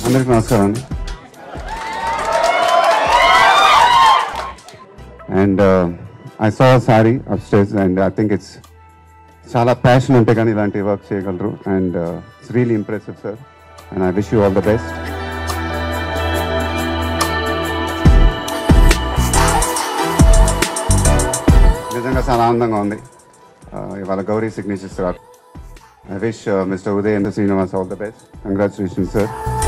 అందరికి నమస్కారం అండి and I saw sari up stage and I think it's చాలా ప్యాషన్ ఉంటే కానీ ఇలాంటి వర్క్ చేయగలరు and it's really impressive sir and I wish you all the best నిజంగా చాలా ఆనందంగా ఉంది Uh, ఇవాళ Gauri signatures I wish mister Uday and Srinivas all the best congratulation sir